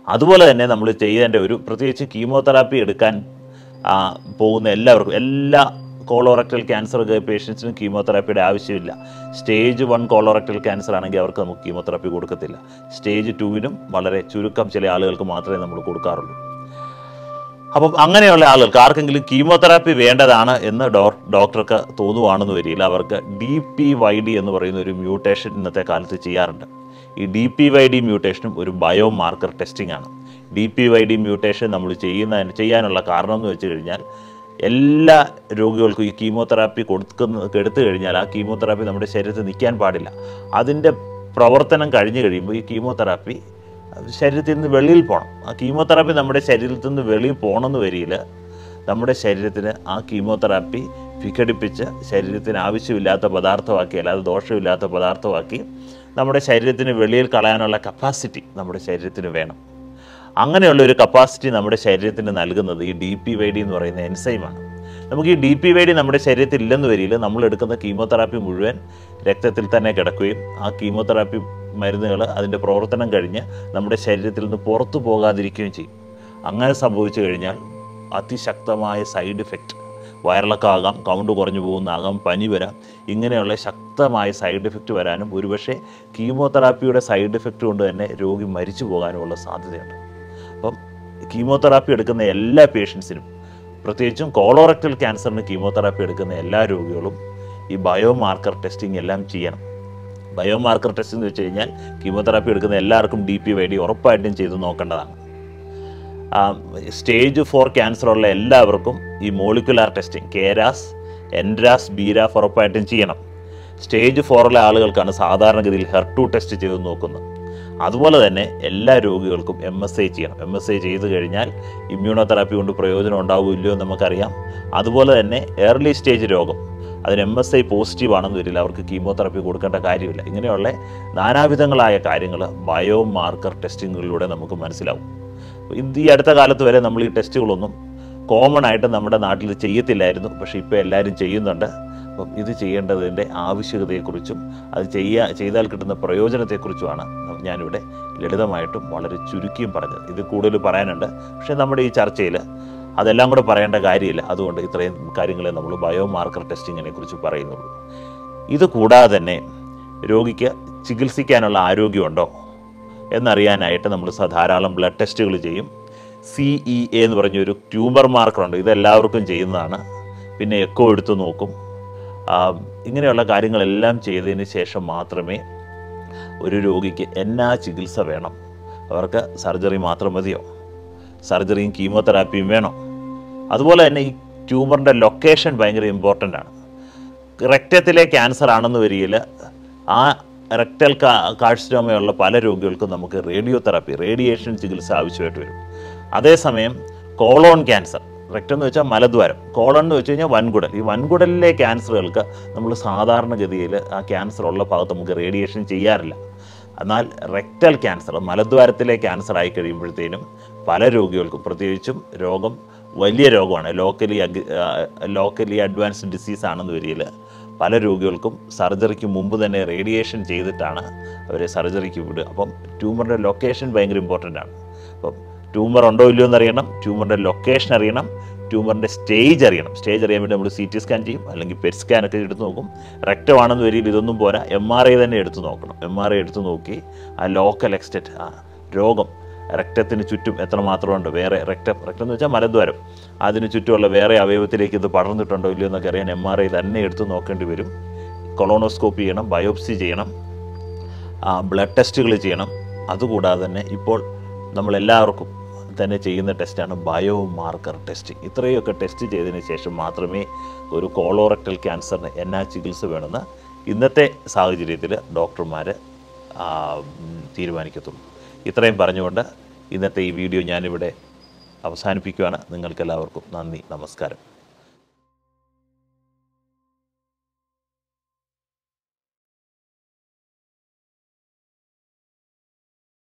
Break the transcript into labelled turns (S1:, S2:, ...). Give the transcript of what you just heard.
S1: അതുപോലെ തന്നെ നമ്മൾ ചെയ്യേണ്ട ഒരു പ്രത്യേകിച്ച് കീമോതെറാപ്പി എടുക്കാൻ ആ, പോകുന്ന എല്ലാവർക്കും എല്ലാ കോളോറക്ടൽ ക്യാൻസർ പേഷ്യൻസിനും കീമോതെറാപ്പിയുടെ ആവശ്യമില്ല സ്റ്റേജ് വൺ കോളോറക്ടൽ ക്യാൻസർ ആണെങ്കിൽ അവർക്ക് നമുക്ക് കീമോതെറാപ്പി കൊടുക്കത്തില്ല സ്റ്റേജ് ടുവിനും വളരെ ചുരുക്കം ചില ആളുകൾക്ക് മാത്രമേ നമ്മൾ കൊടുക്കാറുള്ളൂ അപ്പം അങ്ങനെയുള്ള ആളുകൾക്ക് ആർക്കെങ്കിലും കീമോതെറാപ്പി വേണ്ടതാണ് എന്ന് ഡോ ഡോക്ടർക്ക് തോന്നുവാണെന്ന് വരില്ല അവർക്ക് ഡി പി വൈ ഡി എന്ന് പറയുന്ന ഒരു മ്യൂട്ടേഷൻ ഇന്നത്തെ കാലത്ത് ചെയ്യാറുണ്ട് ഈ ഡി പി വൈ ഡി മ്യൂട്ടേഷനും ഒരു ബയോ മാർക്കർ ടെസ്റ്റിംഗ് ആണ് D P Y D mutation നമ്മൾ ചെയ്യുന്നതിന് ചെയ്യാനുള്ള കാരണം എന്ന് വെച്ച് കഴിഞ്ഞാൽ എല്ലാ രോഗികൾക്കും ഈ കീമോതെറാപ്പി കൊടുക്കുന്ന എടുത്തു കഴിഞ്ഞാൽ ആ കീമോതെറാപ്പി നമ്മുടെ ശരീരത്തിൽ നിൽക്കാൻ പാടില്ല അതിൻ്റെ പ്രവർത്തനം കഴിഞ്ഞു കഴിയുമ്പോൾ ഈ കീമോതെറാപ്പി ശരീരത്തിൽ നിന്ന് വെളിയിൽ പോകണം ആ കീമോതെറാപ്പി നമ്മുടെ ശരീരത്തിൽ നിന്ന് വെളിയിൽ പോകണമെന്ന് വരിയിൽ നമ്മുടെ ശരീരത്തിന് ആ കീമോതെറാപ്പി വിഘടിപ്പിച്ച് ശരീരത്തിന് ആവശ്യമില്ലാത്ത പദാർത്ഥമാക്കി അല്ലാതെ ദോഷമില്ലാത്ത പദാർത്ഥമാക്കി നമ്മുടെ ശരീരത്തിന് വെളിയിൽ കളയാനുള്ള കപ്പാസിറ്റി നമ്മുടെ ശരീരത്തിന് വേണം അങ്ങനെയുള്ള ഒരു കപ്പാസിറ്റി നമ്മുടെ ശരീരത്തിന് നൽകുന്നത് ഈ ഡി പി വൈ ഡി എന്ന് പറയുന്ന എൻസൈമാണ് നമുക്ക് ഈ ഡി പി വൈ ഡി നമ്മുടെ ശരീരത്തിൽ ഇല്ലെന്ന് വരിയിൽ നമ്മൾ എടുക്കുന്ന കീമോതെറാപ്പി മുഴുവൻ രക്തത്തിൽ തന്നെ കിടക്കുകയും ആ കീമോതെറാപ്പി മരുന്നുകൾ അതിൻ്റെ പ്രവർത്തനം കഴിഞ്ഞ് നമ്മുടെ ശരീരത്തിൽ നിന്ന് പുറത്തു പോകാതിരിക്കുകയും ചെയ്യും അങ്ങനെ സംഭവിച്ചു കഴിഞ്ഞാൽ അതിശക്തമായ സൈഡ് ഇഫക്റ്റ് വയറിളക്കമാകാം കൗണ്ട് കുറഞ്ഞു പോകുന്നതാകാം പനി വരാം ഇങ്ങനെയുള്ള ശക്തമായ സൈഡ് ഇഫക്റ്റ് വരാനും ഒരുപക്ഷെ കീമോതെറാപ്പിയുടെ സൈഡ് ഇഫക്റ്റ് കൊണ്ട് തന്നെ രോഗി മരിച്ചു പോകാനുമുള്ള സാധ്യതയുണ്ട് അപ്പം കീമോതെറാപ്പി എടുക്കുന്ന എല്ലാ പേഷ്യൻസിനും പ്രത്യേകിച്ചും കോളോറക്ടൽ ക്യാൻസറിന് കീമോതെറാപ്പി എടുക്കുന്ന എല്ലാ രോഗികളും ഈ ബയോ മാർക്കർ ടെസ്റ്റിംഗ് എല്ലാം ചെയ്യണം ബയോ മാർക്കർ ടെസ്റ്റ് എന്ന് വെച്ച് കഴിഞ്ഞാൽ കീമോതെറാപ്പി എടുക്കുന്ന എല്ലാവർക്കും ഡി പി വൈ ഡി ഉറപ്പായിട്ടും ചെയ്ത് നോക്കേണ്ടതാണ് സ്റ്റേജ് ഫോർ ക്യാൻസർ ഉള്ള എല്ലാവർക്കും ഈ മോളിക്കുലാർ ടെസ്റ്റിംഗ് കേരാസ് എൻഡ്രാസ് ബീരാഫ് ഉറപ്പായിട്ടും ചെയ്യണം സ്റ്റേജ് ഫോറിലെ ആളുകൾക്കാണ് സാധാരണഗതിയിൽ ഹെർട്ടു ടെസ്റ്റ് ചെയ്ത് നോക്കുന്നത് അതുപോലെ തന്നെ എല്ലാ രോഗികൾക്കും എം എസ് ഐ ചെയ്യണം എം എസ് ഐ ചെയ്ത് കഴിഞ്ഞാൽ ഇമ്മ്യൂണോതെറാപ്പി കൊണ്ട് പ്രയോജനം ഉണ്ടാവുമോ ഇല്ലയോ എന്ന് നമുക്കറിയാം അതുപോലെ തന്നെ ഏർലി സ്റ്റേജ് രോഗം അതിന് എം എസ് ഐ പോസിറ്റീവ് ആണെന്ന് വരില്ല അവർക്ക് കീമോതെറാപ്പി കൊടുക്കേണ്ട കാര്യമില്ല ഇങ്ങനെയുള്ള നാനാവിധങ്ങളായ കാര്യങ്ങൾ ബയോ മാർക്കർ ടെസ്റ്റിങ്ങുകളിലൂടെ നമുക്ക് മനസ്സിലാവും ഇത് ഈ അടുത്ത കാലത്ത് വരെ നമ്മൾ ഈ ടെസ്റ്റുകളൊന്നും കോമൺ ആയിട്ട് നമ്മുടെ നാട്ടിൽ ചെയ്യത്തില്ലായിരുന്നു പക്ഷേ ഇപ്പോൾ എല്ലാവരും ചെയ്യുന്നുണ്ട് അപ്പം ഇത് ചെയ്യേണ്ടതിൻ്റെ ആവശ്യകതയെക്കുറിച്ചും അത് ചെയ്യാ ചെയ്താൽ കിട്ടുന്ന പ്രയോജനത്തെക്കുറിച്ചുമാണ് ഞാനിവിടെ ലളിതമായിട്ടും വളരെ ചുരുക്കിയും പറഞ്ഞത് ഇത് കൂടുതൽ പറയാനുണ്ട് പക്ഷേ നമ്മുടെ ഈ ചർച്ചയിൽ അതെല്ലാം കൂടെ പറയേണ്ട കാര്യമില്ല അതുകൊണ്ട് ഇത്രയും കാര്യങ്ങളെ നമ്മൾ ബയോ മാർക്കർ ടെസ്റ്റിങ്ങിനെ കുറിച്ച് പറയുന്നുള്ളൂ ഇത് കൂടാതെ തന്നെ രോഗിക്ക് ചികിത്സിക്കാനുള്ള ആരോഗ്യമുണ്ടോ എന്നറിയാനായിട്ട് നമ്മൾ സ- ധാരാളം ബ്ലഡ് ടെസ്റ്റുകൾ ചെയ്യും സി ഇ എ എന്ന് പറഞ്ഞൊരു ട്യൂമർ മാർക്കറുണ്ട് ഇതെല്ലാവർക്കും ചെയ്യുന്നതാണ് പിന്നെ എക്കോ എടുത്ത് നോക്കും ആ, ഇങ്ങനെയുള്ള കാര്യങ്ങളെല്ലാം ചെയ്തതിന് ശേഷം മാത്രമേ ഒരു രോഗിക്ക് എന്നാ ചികിത്സ വേണം അവർക്ക് സർജറി മാത്രം മതിയോ സർജറിയും കീമോതെറാപ്പിയും വേണം അതുപോലെ തന്നെ ഈ ട്യൂമറിൻ്റെ ലൊക്കേഷൻ ഭയങ്കര ഇമ്പോർട്ടൻ്റ് ആണ് റെക്റ്റത്തിലെ ക്യാൻസർ ആണെന്ന് വരികയിൽ ആ റെക്ടൽ കാഴ്ചരോമയുള്ള പല രോഗികൾക്കും നമുക്ക് റേഡിയോ തെറാപ്പി റേഡിയേഷൻ ചികിത്സ ആവശ്യമായിട്ട് വരും അതേസമയം കോളോൺ ക്യാൻസർ റെക്റ്റം എന്ന് വെച്ചാൽ മലദ്വാരം കോളൺ എന്ന് വെച്ച് കഴിഞ്ഞാൽ വൻകുടൽ ഈ വൻകുടലിലെ ക്യാൻസറുകൾക്ക് നമ്മൾ സാധാരണഗതിയിൽ ആ ക്യാൻസർ ഉള്ള ഭാഗത്ത് നമുക്ക് റേഡിയേഷൻ ചെയ്യാറില്ല എന്നാൽ റെക്ടൽ ക്യാൻസർ മലദ്വാരത്തിലെ ക്യാൻസർ ആയി കഴിയുമ്പോഴത്തേനും പല രോഗികൾക്കും പ്രത്യേകിച്ചും രോഗം വലിയ രോഗമാണ് ലോക്കലി ലോക്കലി അഡ്വാൻസ്ഡ് ഡിസീസ് ആണെന്ന് വരികയിൽ പല രോഗികൾക്കും സർജറിക്ക് മുമ്പ് തന്നെ റേഡിയേഷൻ ചെയ്തിട്ടാണ് അവരെ സർജറിക്ക് വിടുക അപ്പം ട്യൂമറിൻ്റെ ലൊക്കേഷൻ ഭയങ്കര ഇമ്പോർട്ടൻ്റ് ആണ് അപ്പം ട്യൂമർ ഉണ്ടോ ഇല്ലയോ എന്നറിയണം ട്യൂമറിൻ്റെ ലൊക്കേഷൻ അറിയണം ട്യൂമറിൻ്റെ സ്റ്റേജ് അറിയണം സ്റ്റേജ് അറിയാൻ വേണ്ടി നമ്മൾ സി ടി സ്കാൻ ചെയ്യും അല്ലെങ്കിൽ പെറ്റ് സ്കാൻ ഒക്കെ എടുത്ത് നോക്കും റെക്റ്റമാണെന്ന് വരിയിൽ ഇതൊന്നും പോരാ എം ആർ ഐ തന്നെ എടുത്ത് നോക്കണം എം ആർ ഐ എടുത്ത് നോക്കി ആ ലോക്കൽ എക്സ്റ്റെറ്റ് ആ രോഗം രക്തത്തിന് ചുറ്റും എത്രമാത്രമുണ്ട് വേറെ രക്തം രക്തം എന്ന് വെച്ചാൽ മലദ്വാരം അതിന് ചുറ്റുമുള്ള വേറെ അവയവത്തിലേക്ക് ഇത് പടർന്നിട്ടുണ്ടോ ഇല്ലയോ എന്നൊക്കെ അറിയാൻ എം ആർ ഐ തന്നെ എടുത്ത് നോക്കേണ്ടി വരും കൊളോണോസ്കോപ്പി ചെയ്യണം ബയോപ്സി ചെയ്യണം ബ്ലഡ് ടെസ്റ്റുകൾ ചെയ്യണം അതുകൂടാതെ തന്നെ ഇപ്പോൾ നമ്മളെല്ലാവർക്കും തന്നെ ചെയ്യുന്ന ടെസ്റ്റാണ് ബയോ മാർക്കർ ടെസ്റ്റിംഗ് ഇത്രയൊക്കെ ടെസ്റ്റ് ചെയ്തതിന് ശേഷം മാത്രമേ ഒരു കോളോറക്ടൽ ക്യാൻസറിന് എന്നാ ചികിത്സ വേണമെന്ന് ഇന്നത്തെ സാഹചര്യത്തിൽ ഡോക്ടർമാർ തീരുമാനിക്കത്തുള്ളൂ ഇത്രയും പറഞ്ഞുകൊണ്ട് ഇന്നത്തെ ഈ വീഡിയോ ഞാനിവിടെ അവസാനിപ്പിക്കുകയാണ് നിങ്ങൾക്കെല്ലാവർക്കും നന്ദി നമസ്കാരം